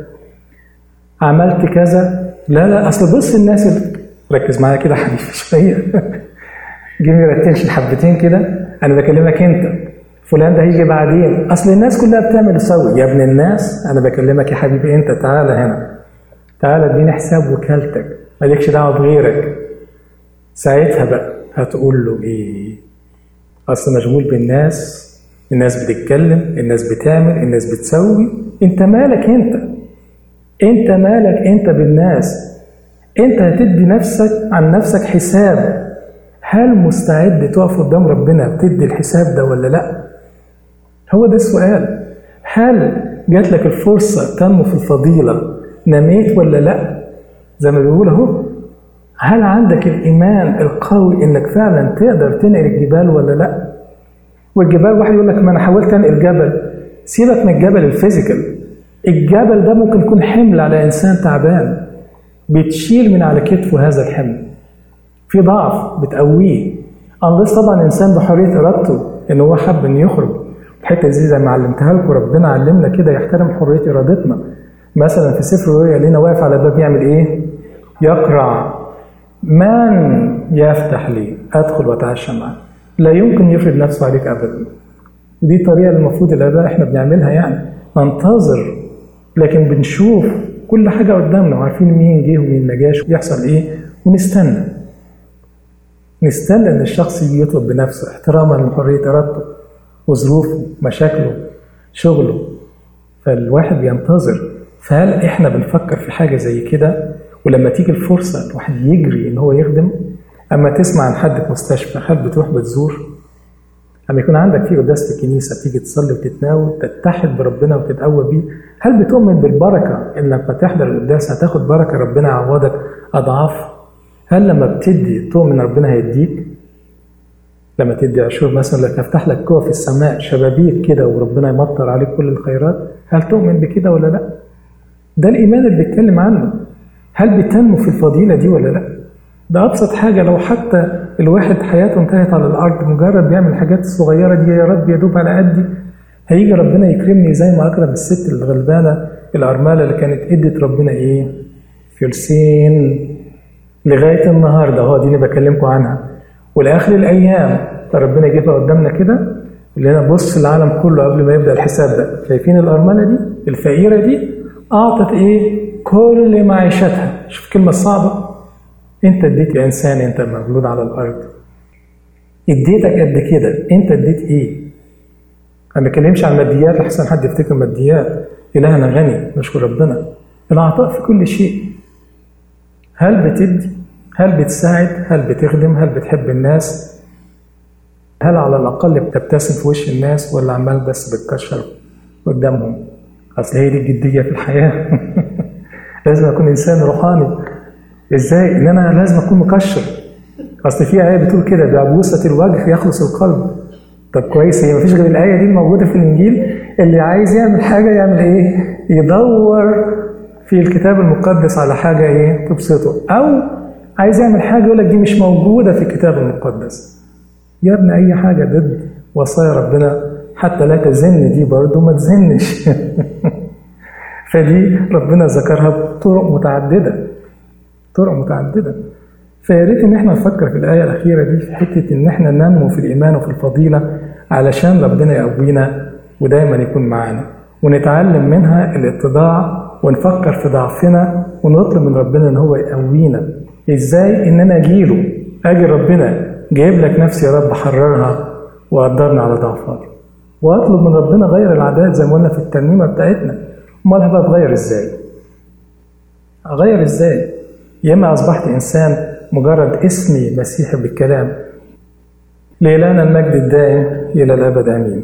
S1: عملت كذا لا لا اصل بص الناس اللي ركز معايا كده يا حبيبي شويه جيب رتنش حبتين كده انا بكلمك انت فلان ده هيجي بعدين اصل الناس كلها بتعمل تسوي يا ابن الناس انا بكلمك يا حبيبي انت تعالى هنا تعالى اديني حساب وكالتك مالكش دعوه بغيرك ساعتها بقى هتقول له ايه اصل مشغول بالناس الناس بتتكلم الناس بتعمل الناس بتسوي انت مالك انت انت مالك انت بالناس انت هتدي نفسك عن نفسك حساب هل مستعد تقف قدام ربنا تدي الحساب ده ولا لا هو ده السؤال هل جات لك الفرصة تنمو في الفضيلة نميت ولا لا زي ما بيقول اهو هل عندك الإيمان القوي إنك فعلا تقدر تنقل الجبال ولا لا والجبال واحد يقول لك ما أنا حاولت أنقل جبل سيبك من الجبل الفيزيكال الجبل ده ممكن يكون حمل على إنسان تعبان بتشيل من على كتفه هذا الحمل في ضعف بتقويه انلس طبعا انسان بحريه ارادته ان هو حب انه يخرج الحته دي زي ما علمتها لكم ربنا علمنا كده يحترم حريه ارادتنا مثلا في سفر الرؤيا لينا واقف على الباب يعمل ايه؟ يقرع من يفتح لي ادخل واتعشى معه لا يمكن يفرض نفسه عليك ابدا دي طريقه المفروض الاباء احنا بنعملها يعني ننتظر لكن بنشوف كل حاجه قدامنا وعارفين مين جه ومين ما جاش ويحصل ايه ونستنى نستنى ان الشخص يجي يطلب بنفسه احتراما لحريه ارادته وظروفه مشاكله شغله فالواحد بينتظر فهل احنا بنفكر في حاجه زي كده ولما تيجي الفرصه الواحد يجري ان هو يخدم اما تسمع عن حد في مستشفى هل بتروح بتزور لما يكون عندك في قداس في الكنيسه تيجي تصلي وتتناول تتحد بربنا وتتقوى بيه هل بتؤمن بالبركه انك ما تحضر القداس هتاخد بركه ربنا يعوضك اضعاف هل لما بتدي تؤمن ربنا هيديك لما تدي عشور مثلا لك افتح لك قوة في السماء شبابيك كده وربنا يمطر عليك كل الخيرات هل تؤمن بكده ولا لا ده الايمان اللي بيتكلم عنه هل بتنمو في الفضيله دي ولا لا ده ابسط حاجه لو حتى الواحد حياته انتهت على الارض مجرد بيعمل الحاجات الصغيره دي يا رب يا دوب على قدي هيجي ربنا يكرمني زي ما اكرم الست الغلبانه الارمله اللي كانت ادت ربنا ايه فلسين لغايه النهارده هو دي اللي بكلمكم عنها ولاخر الايام فربنا يجيبها قدامنا كده اللي انا بص العالم كله قبل ما يبدا الحساب ده شايفين الارمله دي الفقيره دي اعطت ايه كل معيشتها شوف الكلمه الصعبه انت اديت يا انسان انت مولود على الارض اديتك قد كده انت اديت ايه انا ما بتكلمش عن ماديات احسن حد يفتكر ماديات الهنا غني نشكر ربنا العطاء في كل شيء هل بتدي هل بتساعد هل بتخدم هل بتحب الناس هل على الاقل بتبتسم في وش الناس ولا عمال بس بتكشر قدامهم اصل هي دي الجديه في الحياه لازم اكون انسان روحاني ازاي ان انا لازم اكون مكشر اصل في ايه بتقول كده بعبوسه الوجه يخلص القلب طب كويس هي مفيش غير الايه دي الموجوده في الانجيل اللي عايز يعمل حاجه يعمل ايه يدور في الكتاب المقدس على حاجه ايه تبسطه او عايز يعمل حاجه يقول لك دي مش موجوده في الكتاب المقدس يا ابني اي حاجه ضد وصايا ربنا حتى لا تزن دي برضه ما تزنش فدي ربنا ذكرها بطرق متعدده طرق متعدده فيا ريت ان احنا نفكر في الايه الاخيره دي في حته ان احنا ننمو في الايمان وفي الفضيله علشان ربنا يقوينا ودايما يكون معانا ونتعلم منها الاتضاع ونفكر في ضعفنا ونطلب من ربنا ان هو يقوينا ازاي ان انا اجيله اجي ربنا جايب لك نفسي يا رب حررها وقدرنا على ضعفاتي واطلب من ربنا غير العادات زي ما قلنا في الترنيمه بتاعتنا امال هبقى اتغير ازاي اغير ازاي يا اما اصبحت انسان مجرد اسمي مسيحي بالكلام لإلهنا المجد الدائم إلى الأبد آمين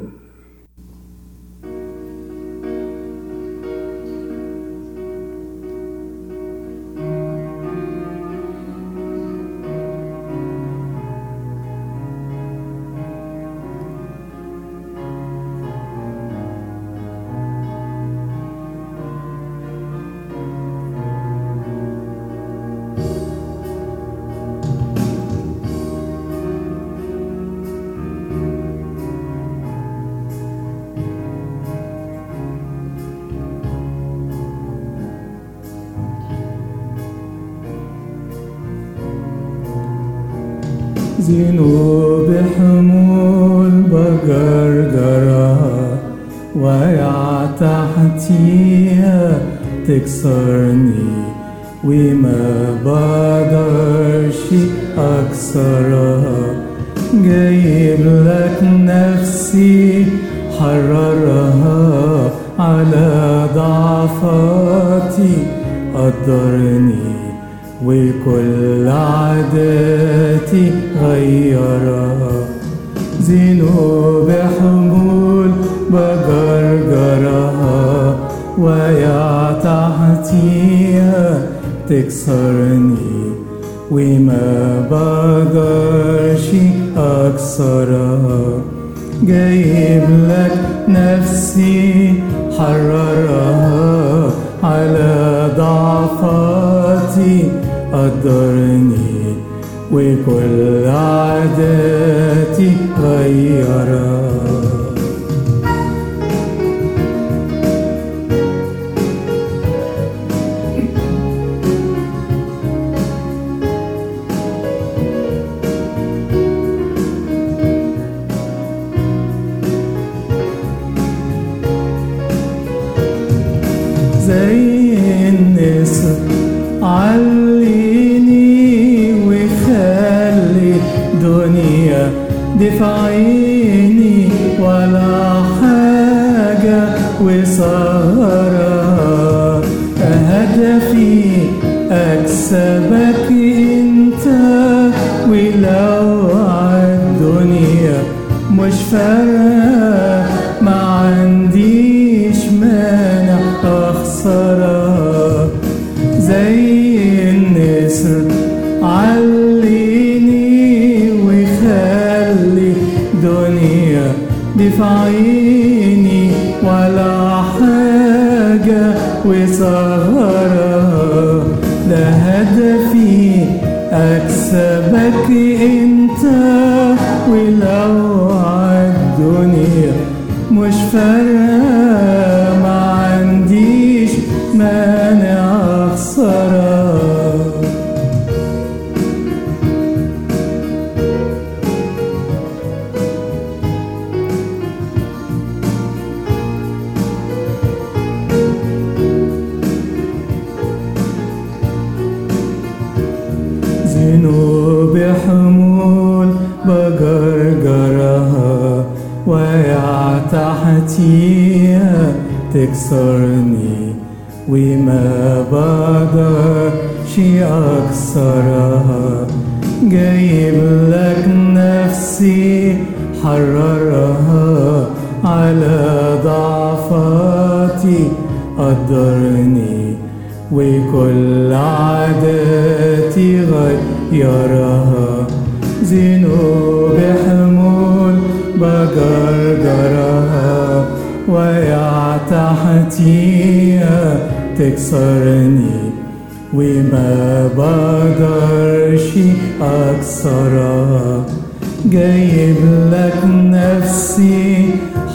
S2: ذنوب حمول بجرجرة ويا تحتيها تكسرني وما بقدرش أكسرها جايب لك نفسي حررها على ضعفاتي قدرني وكل عاداتي غيرها ذنوب حمول بجرجرها ويا تحتيها تكسرني وما بقدرش أكسرها جايب لك نفسي حررها على ضعفاتي قدرني وكل عاداتي غيرها زي النسر عليني وخلي دنيا دفعيني ولا حاجة وسهرة هدفي أكسبك انت ولو عالدنيا مش فارقة ما عنديش مانع أخسرها زي النسر عليني وخلي دنيا دفعيني ولا حاجة وسهرها ده هدفي أكسبك انت ولو عالدنيا مش فارقة ما عنديش مانع أخسرها ذنوب حمول بجرجرها ويا تحتيها تكسرني وما بقدرش أكسرها جايب لك نفسي حررها على ضعفاتي قدرني وكل عاداتي غيرها ذنوب حمول بجرجرها ويا تحتيها تكسرني وما بقدرش أكسرها جايب لك نفسي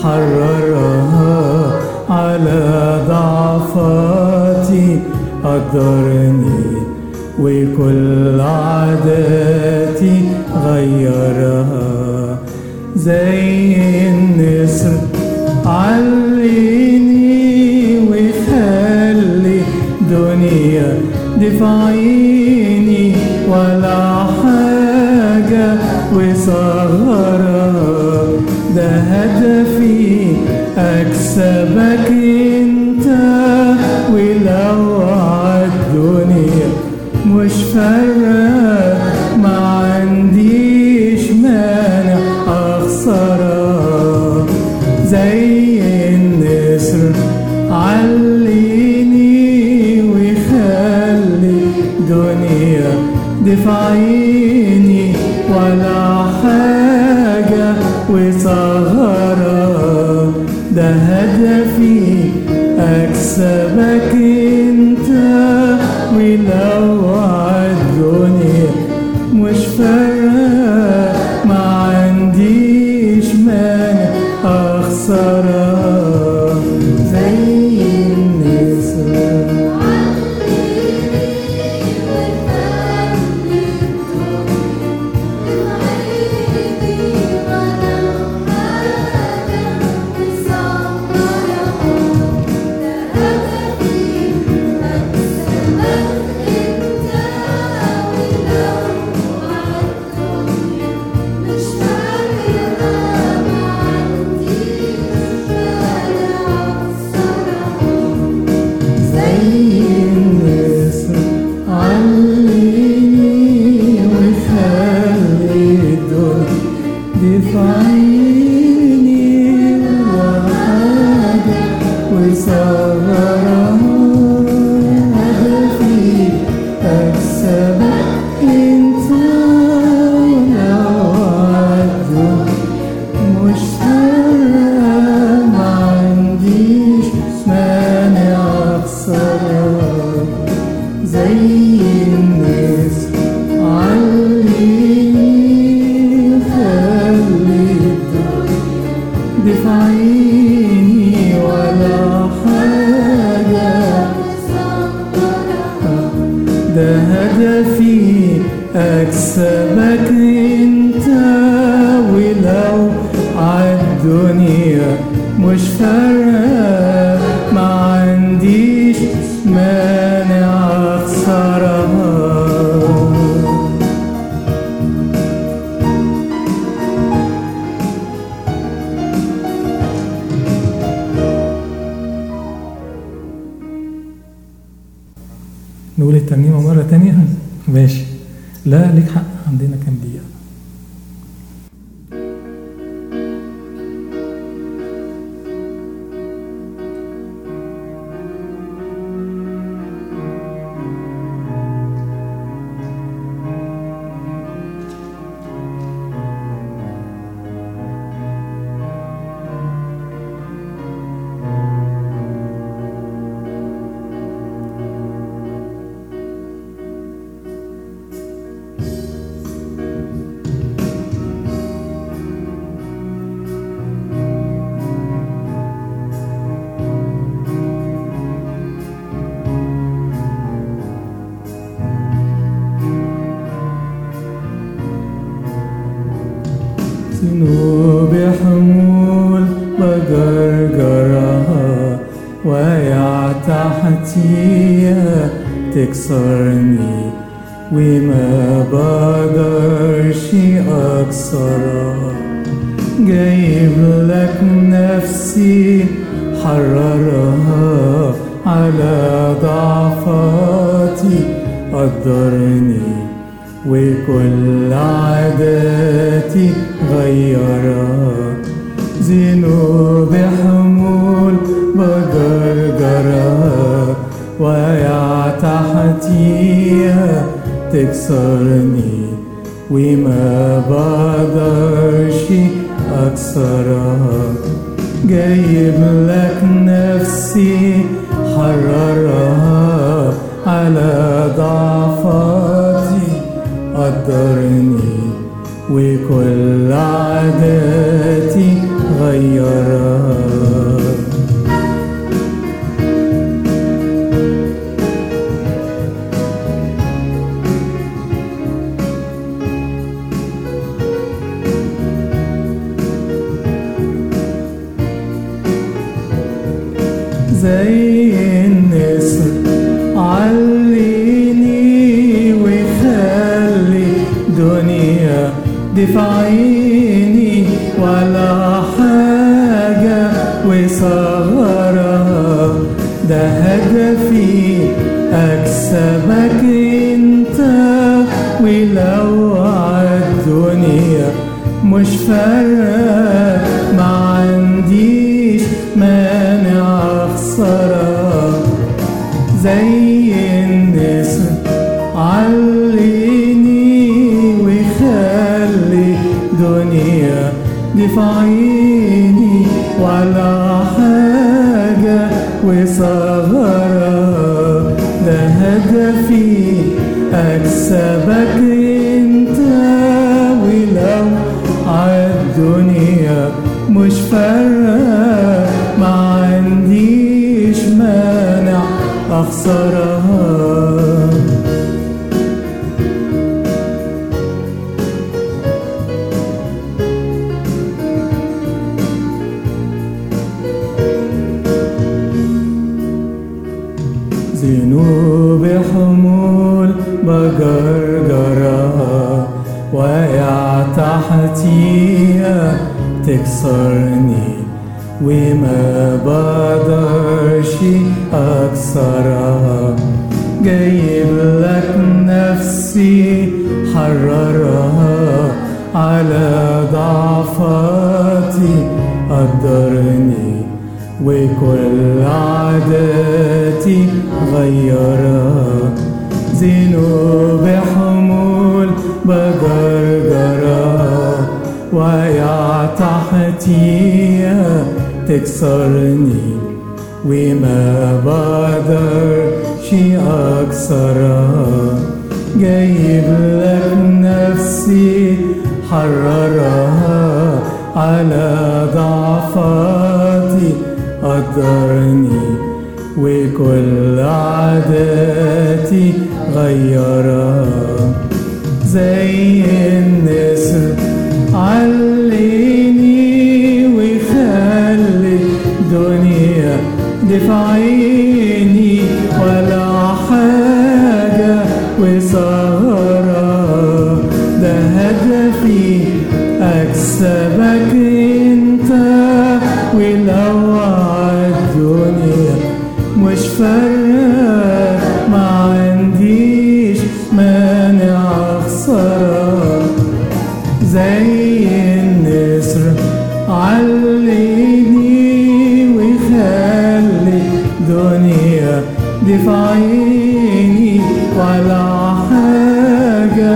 S2: حررها على ضعفاتي قدرني وكل عاداتي غيرها زي النسر عليني وخلي دنيا دفعيني ولا حاجة وصغرها ده هدفي أكسبك انت ولو عالدنيا مش فارقة ما عنديش مانع في عيني ولا حاجة وصغرة ده هدفي أكسبك انت ولو عالدنيا مش فارقة ما عنديش مانع أخسرها زي النسر زي النسر علمني وخلي الدنيا دي في عيني ولا حاجة وصغرها هدفي أكسبك انت ولو عالدنيا مش فارقة ما عنديش مانع أخسرها زي الناس علمني خلي دي في عيني ولا حاجة ده هدفي أكسبك انت ولو عالدنيا مش فارقة ما عنديش مانع أخسرها
S1: نقول الترنيمة مرة تانية ماشي لا ليك حق عندنا كام دقيقة
S2: ذنوبي حمول بجرجرها واقع تحتيها تكسرني وما بقدرش أكسرها جايب لك نفسي حررها على ضعفاتي قدرني وكل عاداتي غيرها ذنوب حمول بجرجرها واقع تحتيها تكسرني وما بقدرش أكسرها جايب لك نفسي حررها على ضعفاتي قدرني وكل عاداتي غيرها زي النسر عليني وخلي دنيا دي في عيني ولا حاجة وصغرها ده هدفي أكسبك انت ولو عالدنيا مش فارقة ما عنديش مانع أخسرها زي النسر عليني دي في عيني ولا حاجة وصغرة ده هدفي أكسبك انت ولو عالدنيا مش فارقة ما عنديش مانع أخسرها ذنوب حمول بجرجرة واقع تحتيها تكسرني وما بقدرش أكسرها جايب لك نفسي حررها على ضعفاتي قدرني وكل عاداتي غيرها ذنوب حمول بجرجرة ويا تحتيها تكسرني وما بقدرش أكسرها جايب لك نفسي حررها على ضعفاتي قدرني وكل عاداتي غيرها زي النسر عليني وخلي الدنيا دي في عيني ولا حاجة وسهرة ده هدفي أكسبك انت ولو عالدنيا مش فارقة ما عنديش مانع أخسرها زي النسر عليني وخلي الدنيا دي في عيني ولا حاجة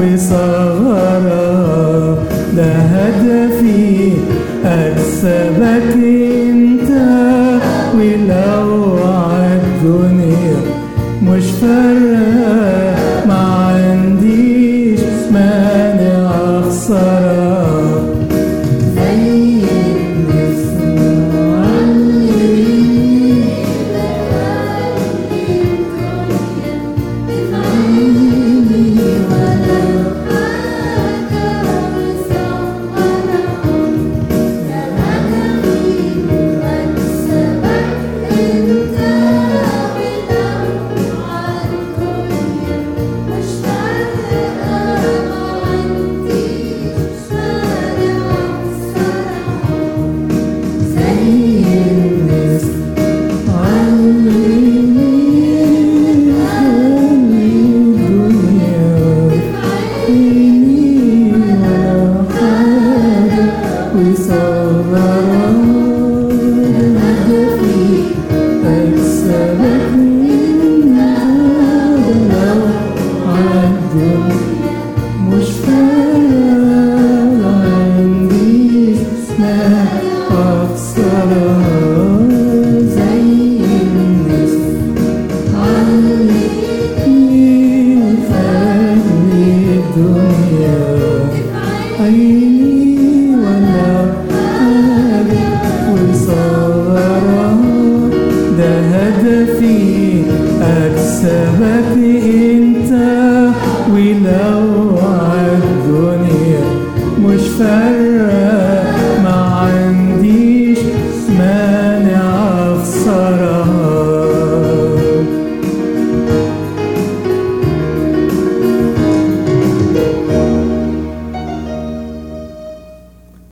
S2: وصغرها ده هدفي أكسبك انت ولو عالدنيا مش فارقة ما عنديش مانع أخسرها
S3: زي النسر عليني عيني ولا حاجة مصورة ده هدفي أكسبك انت ولو عالدنيا مش فارقة ما عنديش مانع أخسرها زي النسر
S2: علمني خلي الدنيا عيني ولا حاجة وصغرها هدفي أكسبك من هذا لو عالدنيا مش فارقة عنديش ما أخسرها زي النسر علمني وخلي الدنيا عيني ولا حاجة وصغرها ده هدفي أكسبك انت ولو عالدنيا مش فارقة